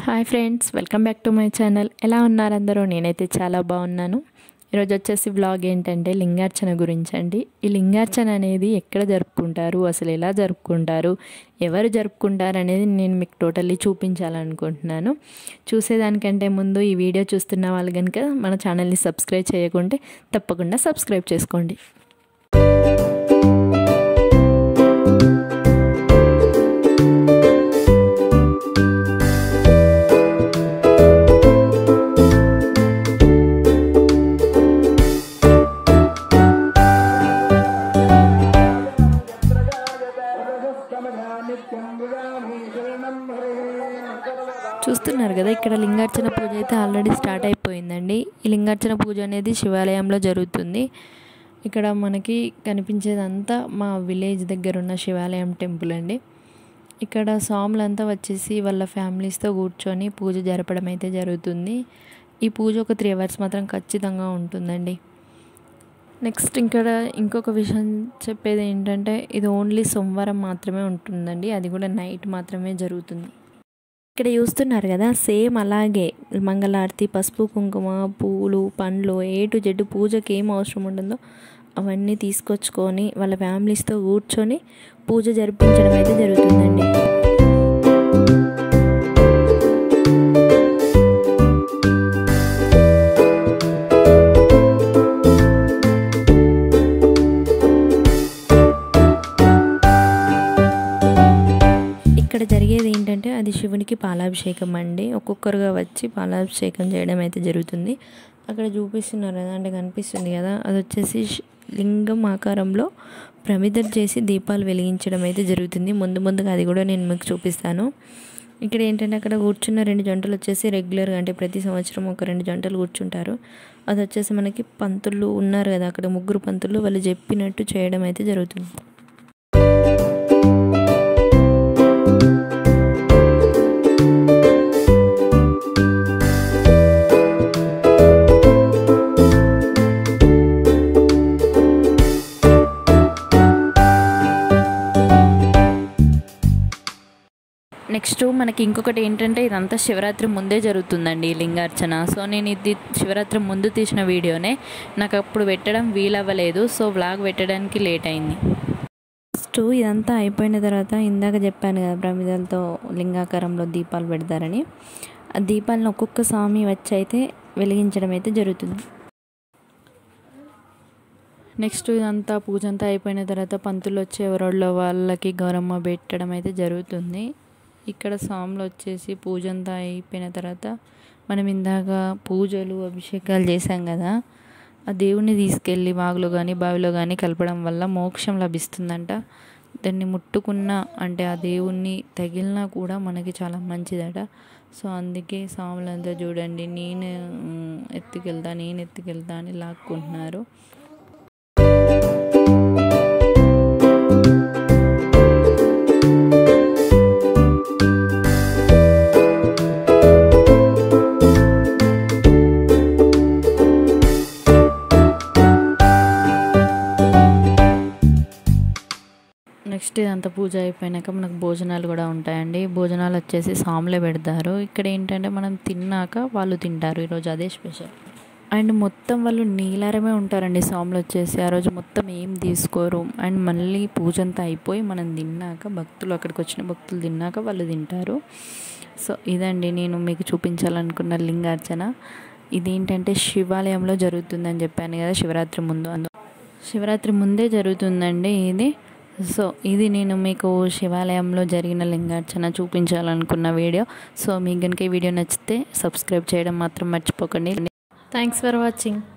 hi friends welcome back to my channel ఎలా ఉన్నారు అందరూ నేనైతే చాలా బాగున్నాను ఈరోజు వచ్చేసి బ్లాగ్ ఏంటంటే లింగార్చన గురించి అండి ఈ లింగార్చన అనేది ఎక్కడ జరుపుకుంటారు అసలు ఎలా జరుపుకుంటారు ఎవరు జరుపుకుంటారు అనేది నేను మీకు టోటల్లీ చూపించాలనుకుంటున్నాను చూసేదానికంటే ముందు ఈ వీడియో చూస్తున్న వాళ్ళు కనుక మన ఛానల్ని సబ్స్క్రైబ్ చేయకుంటే తప్పకుండా సబ్స్క్రైబ్ చేసుకోండి చూస్తున్నారు కదా ఇక్కడ లింగార్చన పూజ అయితే ఆల్రెడీ స్టార్ట్ అయిపోయిందండి ఈ లింగార్చన పూజ అనేది శివాలయంలో జరుగుతుంది ఇక్కడ మనకి కనిపించేదంతా మా విలేజ్ దగ్గర ఉన్న శివాలయం టెంపుల్ అండి ఇక్కడ స్వాములంతా వచ్చేసి వాళ్ళ ఫ్యామిలీస్తో కూర్చొని పూజ జరపడం అయితే జరుగుతుంది ఈ పూజ ఒక త్రీ అవర్స్ మాత్రం ఖచ్చితంగా ఉంటుందండి నెక్స్ట్ ఇక్కడ ఇంకొక విషయం చెప్పేది ఏంటంటే ఇది ఓన్లీ సోమవారం మాత్రమే ఉంటుందండి అది కూడా నైట్ మాత్రమే జరుగుతుంది ఇక్కడ చూస్తున్నారు కదా సేమ్ అలాగే మంగళారతి పసుపు కుంకుమ పూలు పండ్లు ఏ టు జెడ్ పూజకి ఏం అవసరం ఉంటుందో అవన్నీ తీసుకొచ్చుకొని వాళ్ళ ఫ్యామిలీస్తో కూర్చొని పూజ జరిపించడం అయితే జరుగుతుందండి ఇక్కడ జరిగేది ఏంటంటే అది శివునికి పాలాభిషేకం అండి ఒక్కొక్కరుగా వచ్చి పాలాభిషేకం చేయడం అయితే జరుగుతుంది అక్కడ చూపిస్తున్నారు కదా అంటే కనిపిస్తుంది కదా అది వచ్చేసి లింగం ఆకారంలో ప్రమిదలు చేసి దీపాలు వెలిగించడం అయితే జరుగుతుంది ముందు ముందుగా అది కూడా నేను మీకు చూపిస్తాను ఇక్కడ ఏంటంటే అక్కడ కూర్చున్న రెండు జంటలు వచ్చేసి రెగ్యులర్గా అంటే ప్రతి సంవత్సరం ఒక రెండు జంటలు కూర్చుంటారు అది వచ్చేసి మనకి పంతులు ఉన్నారు కదా అక్కడ ముగ్గురు పంతులు వాళ్ళు చెప్పినట్టు చేయడం అయితే జరుగుతుంది నెక్స్ట్ మనకి ఇంకొకటి ఏంటంటే ఇదంతా శివరాత్రి ముందే జరుగుతుందండి ఈ లింగార్చన సో నేను ఇది శివరాత్రి ముందు తీసిన వీడియోనే నాకు అప్పుడు పెట్టడం వీలవ్వలేదు సో వ్లాగ్ పెట్టడానికి లేట్ అయింది ఫస్ట్ ఇదంతా అయిపోయిన తర్వాత ఇందాక చెప్పాను కదా ప్రమిదలతో లింగాకారంలో దీపాలు పెడతారని ఆ దీపాలను ఒక్కొక్క స్వామి వచ్చి అయితే వెలిగించడం అయితే జరుగుతుంది నెక్స్ట్ ఇదంతా పూజ అంతా అయిపోయిన తర్వాత పంతులు వచ్చి ఎవరోళ్ళో వాళ్ళకి గౌరమ్మ పెట్టడం అయితే జరుగుతుంది ఇక్కడ స్వాములు వచ్చేసి పూజ అంతా అయిపోయిన తర్వాత మనం ఇందాక పూజలు అభిషేకాలు చేసాం కదా ఆ దేవుణ్ణి తీసుకెళ్ళి వాగులో కానీ బావిలో కానీ కలపడం వల్ల మోక్షం లభిస్తుందంట దాన్ని ముట్టుకున్న అంటే ఆ దేవుణ్ణి తగిలినా కూడా మనకి చాలా మంచిదట సో అందుకే స్వాములంతా చూడండి నేను ఎత్తుకెళ్తా నేను ఎత్తుకెళ్తా అని లాక్కుంటున్నారు నెక్స్ట్ ఇదంతా పూజ అయిపోయినాక మనకు భోజనాలు కూడా ఉంటాయండి భోజనాలు వచ్చేసి సాములే పెడతారు ఇక్కడ ఏంటంటే మనం తిన్నాక వాళ్ళు తింటారు ఈరోజు అదే స్పెషల్ అండ్ మొత్తం వాళ్ళు నీలారమే ఉంటారండి సాములు వచ్చేసి ఆ రోజు మొత్తం ఏం తీసుకోరు అండ్ మళ్ళీ పూజ అంతా అయిపోయి మనం తిన్నాక భక్తులు అక్కడికి వచ్చిన భక్తులు తిన్నాక వాళ్ళు తింటారు సో ఇదండి నేను మీకు చూపించాలనుకున్న లింగార్చన ఇదేంటంటే శివాలయంలో జరుగుతుందని చెప్పాను కదా శివరాత్రి ముందు అందు శివరాత్రి ముందే జరుగుతుందండి ఇది సో ఇది నేను మీకు శివాలయంలో జరిగిన లింగార్చన చూపించాలనుకున్న వీడియో సో మీకు కనుక ఈ వీడియో నచ్చితే సబ్స్క్రైబ్ చేయడం మాత్రం మర్చిపోకండి థ్యాంక్స్ ఫర్ వాచింగ్